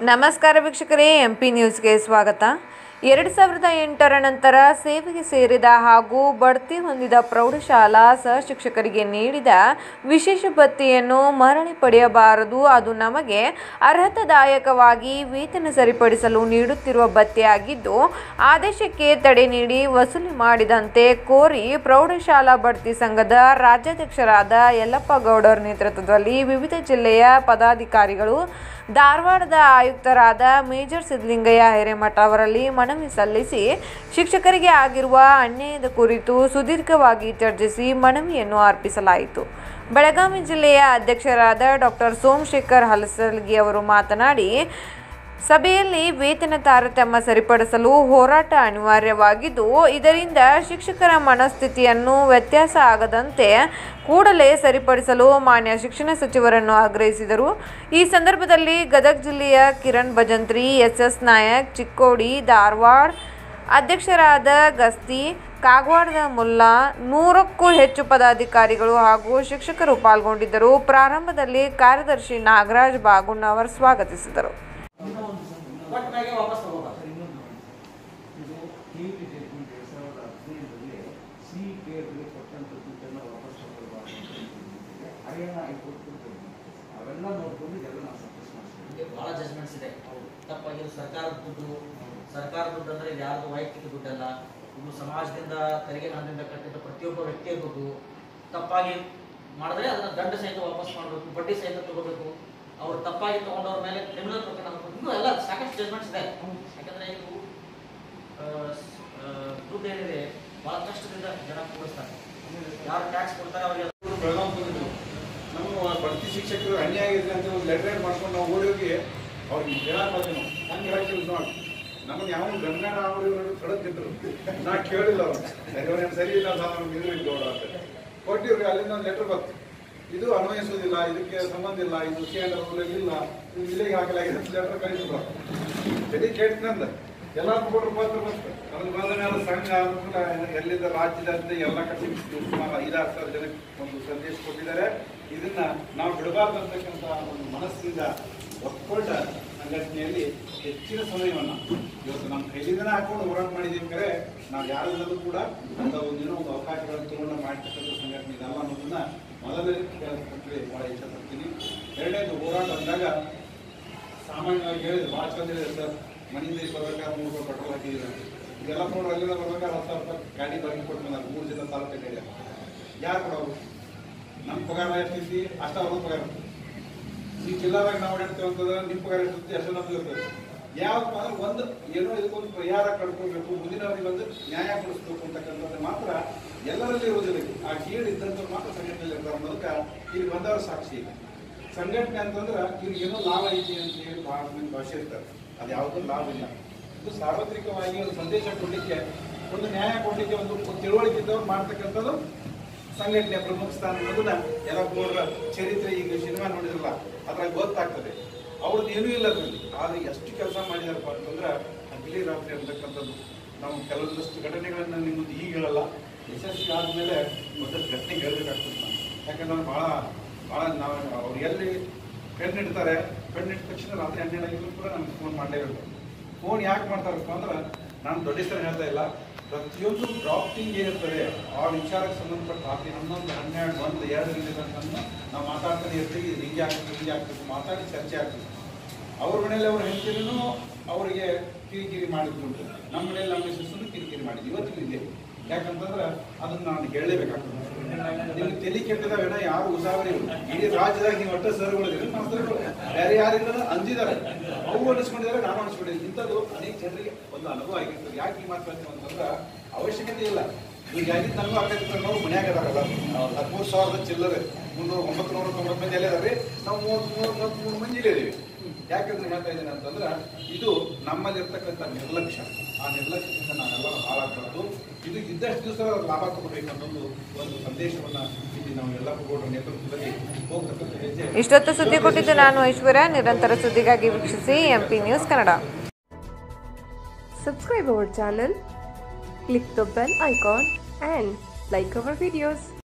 ನಮಸ್ಕಾರ ವೀಕ್ಷಕರೇ M P ನ್ಯೂಸ್ಗೆ ಸ್ವಾಗತ ಎರಡು ಸಾವಿರದ ಎಂಟರ ನಂತರ ಸೇವೆಗೆ ಸೇರಿದ ಹಾಗೂ ಬಡ್ತಿ ಹೊಂದಿದ ಪ್ರೌಢಶಾಲಾ ಸಹಶಿಕ್ಷಕರಿಗೆ ನೀಡಿದ ವಿಶೇಷ ಭತ್ಯೆಯನ್ನು ಮರಳಿ ಪಡೆಯಬಾರದು ಅದು ನಮಗೆ ಅರ್ಹತಾದಾಯಕವಾಗಿ ವೇತನ ಸರಿಪಡಿಸಲು ನೀಡುತ್ತಿರುವ ಭತ್ಯೆಯಾಗಿದ್ದು ಆದೇಶಕ್ಕೆ ತಡೆ ನೀಡಿ ವಸೂಲಿ ಮಾಡಿದಂತೆ ಕೋರಿ ಪ್ರೌಢಶಾಲಾ ಬಡ್ತಿ ಸಂಘದ ರಾಜ್ಯಾಧ್ಯಕ್ಷರಾದ ಯಲ್ಲಪ್ಪ ಗೌಡರ ನೇತೃತ್ವದಲ್ಲಿ ವಿವಿಧ ಜಿಲ್ಲೆಯ ಪದಾಧಿಕಾರಿಗಳು ಧಾರವಾಡದ ಆಯುಕ್ತರಾದ ಮೇಜರ್ ಸಿದ್ದಲಿಂಗಯ್ಯ ಹಿರೇಮಠ ಅವರಲ್ಲಿ ಮನವಿ ಸಲ್ಲಿಸಿ ಶಿಕ್ಷಕರಿಗೆ ಆಗಿರುವ ಅನ್ಯಾಯದ ಕುರಿತು ಸುದೀರ್ಘವಾಗಿ ಚರ್ಚಿಸಿ ಮನವಿಯನ್ನು ಅರ್ಪಿಸಲಾಯಿತು ಬೆಳಗಾವಿ ಜಿಲ್ಲೆಯ ಅಧ್ಯಕ್ಷರಾದ ಡಾಕ್ಟರ್ ಸೋಮಶೇಖರ್ ಹಲಸಲ್ಗಿ ಅವರು ಮಾತನಾಡಿ ಸಭೆಯಲ್ಲಿ ವೇತನ ತಾರತಮ್ಯ ಸರಿಪಡಿಸಲು ಹೋರಾಟ ಅನಿವಾರ್ಯವಾಗಿದ್ದು ಇದರಿಂದ ಶಿಕ್ಷಕರ ಮನಸ್ಥಿತಿಯನ್ನು ವ್ಯತ್ಯಾಸ ಆಗದಂತೆ ಕೂಡಲೇ ಸರಿಪಡಿಸಲು ಮಾನ್ಯ ಶಿಕ್ಷಣ ಸಚಿವರನ್ನು ಆಗ್ರಹಿಸಿದರು ಈ ಸಂದರ್ಭದಲ್ಲಿ ಗದಗ ಜಿಲ್ಲೆಯ ಕಿರಣ್ ಭಜಂತ್ರಿ ಎಸ್ ಎಸ್ ನಾಯಕ್ ಚಿಕ್ಕೋಡಿ ಧಾರವಾಡ ಅಧ್ಯಕ್ಷರಾದ ಗಸ್ತಿ ಕಾಗವಾಡದ ಮುಲ್ಲಾ ನೂರಕ್ಕೂ ಹೆಚ್ಚು ಪದಾಧಿಕಾರಿಗಳು ಹಾಗೂ ಶಿಕ್ಷಕರು ಪಾಲ್ಗೊಂಡಿದ್ದರು ಪ್ರಾರಂಭದಲ್ಲಿ ಕಾರ್ಯದರ್ಶಿ ನಾಗರಾಜ್ ಬಾಗುಣ್ಣವರ್ ಸ್ವಾಗತಿಸಿದರು ಕೊಟ್ಟ ಮ್ಯಾಗೆ ವಾಪಸ್ ತಗೋಬಾರ್ದು ಇದು ಕೀರ್ತಿ ಜಡ್ಜ್ಮೆಂಟ್ ಎರಡ್ ಸಾವಿರದ ಹದಿನೈದರಲ್ಲಿ ಸಿ ಕೇರ್ಗೆ ಕೊಟ್ಟಂತ ದುಡ್ಡನ್ನು ವಾಪಸ್ ತಗೊಳ್ಬಾರ್ದು ಹರಿಯಾಣ ಹೈಕೋರ್ಟ್ ಕೊಡ್ತೇವೆ ಅವೆಲ್ಲ ನೋಡ್ಕೊಂಡು ಇದೆಲ್ಲ ನಾವು ಸಕ್ಸಸ್ ಮಾಡಿಸ್ತೀವಿ ಇಲ್ಲಿ ಬಹಳ ಜಜ್ಮೆಂಟ್ಸ್ ಇದೆ ತಪ್ಪಾಗಿ ಸರ್ಕಾರದ ದುಡ್ಡು ಸರ್ಕಾರದ ದುಡ್ಡು ಅಂದ್ರೆ ಇದು ಯಾರ್ದು ವೈಯಕ್ತಿಕ ದುಡ್ಡಲ್ಲ ಇದು ಸಮಾಜದಿಂದ ತೆರಿಗೆ ಹಣದಿಂದ ಕಟ್ಟಿದ ಪ್ರತಿಯೊಬ್ಬ ವ್ಯಕ್ತಿಯ ದುಡ್ಡು ತಪ್ಪಾಗಿ ಮಾಡಿದ್ರೆ ಅದನ್ನ ದಂಡ ಸಹಿತ ವಾಪಸ್ ಮಾಡಬೇಕು ಬಡ್ಡಿ ಸಹಿತ ತಗೋಬೇಕು ಅವ್ರು ತಪ್ಪಾಗಿ ತಗೊಂಡವ್ರ ಮೇಲೆ ಕ್ರಿಮಿನಲ್ ಪ್ರಕರಣ ಹಾಕ್ಬೇಕು ಇನ್ನೂ ಎಲ್ಲ ಸಾಕಷ್ಟು ಜಜ್ಮೆಂಟ್ಸ್ ಇದೆ ಯಾಕಂದ್ರೆ ಇದು ಆ, ಸ್- ಆ, ದುಡ್ಡು ಏನಿದೆ ಬಹಳ ಕಷ್ಟದಿಂದ ಜನ ಕೂಡಿಸ್ತಾರೆ ಯಾರು ಟ್ಯಾಕ್ಸ್ ಕೊಡ್ತಾರೆ ಅವರಿಗೆ ಇವ್ರು ಬೆಳಗಾವಿ ಬಂದಿದ್ರು ನಮ್ಮ ಬಡ್ತಿ ಶಿಕ್ಷಕರು ಅನ್ಯಾಯ ಆಗಿದೆ ಅಂತ ಒಂದು ಲೆಟರ್ ಮಾಡ್ಕೊಂಡು ನಾವು ಓಡಿ ಹೋಗಿ ಅವ್ರಿಗೆ ಹೇಳಕ್ ಬರ್ತೀವಿ ನಾವು ಹಂಗೆ ಹೇಳಕ್ಕಿಲ್ಲ ನೋಡಿ ನಮ್ಮನ್ನ ಯಾವ ಗಂಗನ ಅವರು ಕಳೆದಿದ್ರು ನಾ ಕೇಳಿಲ್ಲ ಅವ್ರು ಸರಿ ಅವ್ರೇನು ಸರಿ ಇಲ್ಲ ಸಾರ್ ನಮ್ಗೆ ಇದು ಗೌಡ ಅಂತ ಕೊಟ್ಟಿವ್ರಿ ಅಲ್ಲಿಂದ ಒಂದು ಲೆಟರ್ ಬಂತು ಇದು ಅನ್ವಯಿಸೋದಿಲ್ಲ ಇದಕ್ಕೆ ಸಂಬಂಧ ಇಲ್ಲ ಇದು ಸಿ ಅಂಡ್ ರೂಲ್ ಇಲ್ಲ ಇದು ಇಲ್ಲಿಗೆ ಹಾಕಲಾಗಿದೆ ಅಂತ ಲೆಟರ್ ಕಳಿಸಿದ್ರು ಸರಿ ಕೇಳ್ತಂದ ಎಲ್ಲ ಕೊಟ್ಟರು ಪತ್ರ ಬಂತು ಅದ್ರ ಬಂದ ಮೇಲೆ ಸಂಘ ಅನುಕೂಲ ಎಲ್ಲಿಂದ ರಾಜ್ಯದಂತೆ ಎಲ್ಲ ಕಡೆ ಸುಮಾರು ಐದಾರು ಸಾವಿರ ಜನಕ್ಕೆ ಒಂದು ಸಂದೇಶ ಕೊಟ್ಟಿದ್ದಾರೆ ಇದನ್ನ ನಾವು ಬಿಡಬಾರ್ದು ಅಂತಕ್ಕಂಥ ಒಂದು ಮನಸ್ಸಿಂದ ಒಪ್ಕೊಂಡ ಸಂಘಟನೆಯಲ್ಲಿ ಹೆಚ್ಚಿನ ಸಮಯವನ್ನ ಇವತ್ತು ನಮ್ಮ ಕೈಲಿಂದನೇ ಹಾಕೊಂಡು ಹೋರಾಟ ಮಾಡಿದ್ದೀವಿ ಕರೆ ನಾವು ಯಾರೆಲ್ಲರೂ ಕೂಡ ಅಂತ ಒಂದು ಏನೋ ಒಂದು ಅವಕಾಶಗಳನ್ನು ತಗೊಂಡು ಮಾಡ್ತಕ್ಕಂಥ ಸಂಘಟನೆ ಇದಲ್ಲ ಅನ್ನೋದನ್ನ ಮೊದಲನೇ ಕೇಳಕ್ಕೆ ಬಹಳ ಇಷ್ಟಪಡ್ತೀನಿ ಎರಡನೇದು ಹೋರಾಟ ಅಂದಾಗ ಸಾಮಾನ್ಯವಾಗಿ ಹೇಳಿದ್ರು ಭಾಳ ಚಂದ ಹೇಳಿದ್ರು ಸರ್ ಮನೆಯಿಂದ ಇಲ್ಲಿ ಬರ್ಬೇಕಾದ್ರೆ ಮೂರು ರೂಪಾಯಿ ಪೆಟ್ರೋಲ್ ಹಾಕಿದ್ದೀರ ಇದೆಲ್ಲ ನೋಡ್ರಿ ಅಲ್ಲಿಂದ ಬರ್ಬೇಕಾದ್ರೆ ಹತ್ತು ಸಾವಿರ ರೂಪಾಯಿ ಗಾಡಿ ಬಾಗಿ ಕೊಟ್ಟು ಬಂದಾರೆ ಮೂರು ಜನ ಸಾಲ ಕಟ್ಟಿದ್ದಾರೆ ಯಾರು ಕೊಡೋರು ನಮ್ಮ ಪಗಾರ ಎಷ್ಟೈತಿ ಅಷ್ಟ ಅವ್ರ ಪಗಾರ ಈ ಜಿಲ್ಲಾದಾಗ ನಾವು ಓಡಾಡ್ತೇವೆ ಅಂತಂದ್ರೆ ನಿಮ್ಮ ಪಗಾರ ಎಷ್ಟಿರ್ತೈತಿ ಅಷ್ಟು ನಮ್ದು ಇರ್ತದೆ ಯಾವಪ್ಪ ಅಂದ್ರೆ ಒಂದು ಏನೋ ಇದಕ್ಕೊಂದು ಪರಿಹಾರ ಕಂಡುಕೊಳ್ಬೇಕು ಮುಂದಿನವರಿಗೆ ಒಂದು ನ್ಯಾಯ ಕೊಡಿಸ್ಬೇಕು ಅಂತಕ್ಕಂಥದ್ದು ಮಾತ್ರ ಎಲ್ಲರಲ್ಲಿ ಇರುವುದಿಲ್ಲ ಆ ಕೀಳು ಇದ್ದಂಥವ್ರು ಮಾತ್ರ ಸಂಘಟನೆಯಲ್ಲಿ ಇರ್ತಾರೆ ಅನ್ನೋದಕ್ಕೆ ಇಲ್ಲಿ ಬಂದವರು ಸಾಕ್ಷಿ ಇದೆ ಸಂಘಟನೆ ಅಂತಂದ್ರೆ ಇವ್ರಿಗೆ ಏನೋ ಲಾಭ ಐತಿ ಅಂತ ಹೇಳಿ ಭಾಳ ಮಂದಿ ಭಾಷೆ ಇರ್ತಾರೆ ಅದು ಯಾವುದೂ ಲಾಭ ಇಲ್ಲ ಇದು ಸಾರ್ವತ್ರಿಕವಾಗಿ ಒಂದು ಸಂದೇಶ ಕೊಡ್ಲಿಕ್ಕೆ ಒಂದು ನ್ಯಾಯ ಕೊಡ್ಲಿಕ್ಕೆ ಒಂದು ತಿಳುವಳಿಕೆ ಇದ್ದವ್ರು ಮಾಡ್ತಕ್ಕಂಥದ್ದು ಸಂಘಟನೆ ಪ್ರಮುಖ ಸ್ಥಾನ ಅನ್ನೋದನ್ನ ಎಲ್ಲ ಗೌಡ್ರ ಚರಿತ್ರೆ ಈಗ ಸಿನಿಮಾ ನೋಡಿದ್ರಲ್ಲ ಅದ್ರಾಗ ಗೊತ್ತಾಗ್ತದೆ ಅವ್ರದ್ದು ಏನೂ ಇಲ್ಲ ಅದರಲ್ಲಿ ಆದ್ರೆ ಎಷ್ಟು ಕೆಲಸ ಮಾಡಿದಾರಪ್ಪ ಅಂತಂದ್ರೆ ಹಗಲಿ ರಾತ್ರಿ ಅಂತಕ್ಕಂಥದ್ದು ನಾವು ಕೆಲವೊಂದಷ್ಟು ಘಟನೆಗಳನ್ನ ನಿಮ್ಮ ಮುಂದೆ ಈಗ ಹೇಳಲ್ಲ ಯಶಸ್ವಿ ಆದ್ಮೇಲೆ ಒಂದಷ್ಟು ಘಟನೆ ಹೇಳ್ಬೇಕಾಗ್ತದೆ ನಾನು ಯಾಕಂದ್ರೆ ಭಾಳ ಭಾಳ ನಾವು ಅವ್ರು ಎಲ್ಲಿ ಪೆನ್ ಇಡ್ತಾರೆ ಪೆನ್ ಇಟ್ಟ ತಕ್ಷಣ ರಾತ್ರಿ ಹನ್ನೆರಡು ಆಗಿದ್ರು ಕೂಡ ನಮ್ಗೆ ಫೋನ್ ಮಾಡಲೇಬೇಕು ಫೋನ್ ಯಾಕೆ ಮಾಡ್ತಾರಪ್ಪ ಅಂದ್ರೆ ನಾನು ದೊಡ್ಡ ಹೆಸರು ಹೇಳ್ತಾ ಇಲ್ಲ ಪ್ರತಿಯೊಂದು ಡ್ರಾಫ್ಟಿಂಗ್ ಏನಿರ್ತದೆ ಆ ವಿಚಾರಕ್ಕೆ ಸಂಬಂಧಪಟ್ಟ ರಾತ್ರಿ ಹನ್ನೊಂದು ಹನ್ನೆರಡು ಒಂದು ಎರಡರಿಂದ ತನಕ ನಾವು ಮಾತಾಡ್ತಾನೆ ಇರ್ತೀವಿ ಇದು ಹಿಂಗೆ ಆಗ್ತದೆ ಹಿಂಗೆ ಆಗ್ತದೆ ಮಾತಾಡಿ ಚರ್ಚೆ ಆಗ್ತದೆ ಅವ್ರ ಮನೇಲಿ ಅವ್ರ ಹೆಂಡತಿನೂ ಅವರಿಗೆ ಕಿರಿಕಿರಿ ಮಾಡಿದ್ರು ನಮ್ಮ ಮನೇಲಿ ನಮ್ಮ ಮಿಸ್ಸಸ್ಸನ್ನು ಕಿರಿಕಿರಿ ಮಾಡಿದ್ವಿ ಇವತ್ತಿಗೂ ಇದೆ ಯಾಕಂತಂದ್ರೆ ಅದನ್ನ ನಾನು ಹೇಳಲೇಬೇಕಾಗ್ತದೆ ನಿಮ್ಗೆ ತಲೆ ಕೆಟ್ಟದಾವೇನ ಯಾರು ಉಸಾವರಿ ಇಲ್ಲ. ಇಡೀ ರಾಜ್ಯದಾಗ ನೀವು ಒಟ್ಟ ಸರ್ಗಳಿದ್ದೀರಿ ಮಾಸ್ತರ್ಗಳು ಬೇರೆ ಯಾರಿಲ್ಲ ಅಂಜಿದ್ದಾರೆ ಅವು ಅನಿಸ್ಕೊಂಡಿದ್ದಾರೆ ನಾನು ಅನಿಸ್ಕೊಂಡಿದ್ದೀನಿ ಇಂಥದ್ದು ಅನೇಕ ಜನರಿಗೆ ಒಂದು ಅನುಭವ ಆಗಿರ್ತದೆ ಯಾಕೆ ಈ ಮಾತು ಹೇಳ್ತೀವಿ ಅಂತಂದ್ರೆ ಅವಶ್ಯಕತೆ ಇಲ್ಲ ಈಗ ಆಗಿದ್ದು ನನಗೂ ಆಗೈತೆ ನಾವು ಮನ್ಯಾಗ ಅದಾರಲ್ಲ ಹದಿಮೂರು ಸಾವಿರದ ಚಿಲ್ಲರೆ ಮುನ್ನೂರ ಒಂಬತ್ತು ನೂರ ತೊಂಬತ್ತು ಮಂದಿ ಅಲ್ಲೇ ಅದಾರೆ ನಾವು ಮೂವತ್ತ್ ಮೂರು ಮೂವತ್ತ್ಮೂರು ಮಂದಿ ಇಲ್ಲೇ ಇದೀವಿ ಯಾಕಂದ್ರೆ ಹೇಳ್ತಾ ಇದ್ದೀನಿ ಅಂತಂದ್ರೆ ಇದು ನಮ್ಮಲ್ಲಿರ್ತಕ್ಕಂಥ ನಿರ್ಲಕ್ಷ್ಯ ಆ ನಿರ್ಲಕ್ಷ್ಯದಿಂದ ನಾವೆಲ್ಲರೂ ಹಾಳಾಗ್ಬಾರ್ದು ಇದು ಇದ್ದಷ್ಟು ದಿವಸ ಲಾಭ ತಗೋಬೇಕು ಅನ್ನೋದು ಒಂದು ಸಂದೇಶವನ್ನ ಇಲ್ಲಿ ನಾವು ಎಲ್ಲ ಗೌಡರ ನೇತೃತ್ವದಲ್ಲಿ ಹೋಗ್ತಕ್ಕಂಥ ಹೆಜ್ಜೆ ಇಷ್ಟೊತ್ತು ಸುದ್ದಿ ಕೊಟ್ಟಿದ್ದು ನಾನು ಐಶ್ವರ್ಯ ನಿರಂತರ ಸುದ್ದಿಗಾಗಿ ವೀಕ್ಷಿಸಿ M P news Kannada subscribe our channel, click the bell icon and like our videos.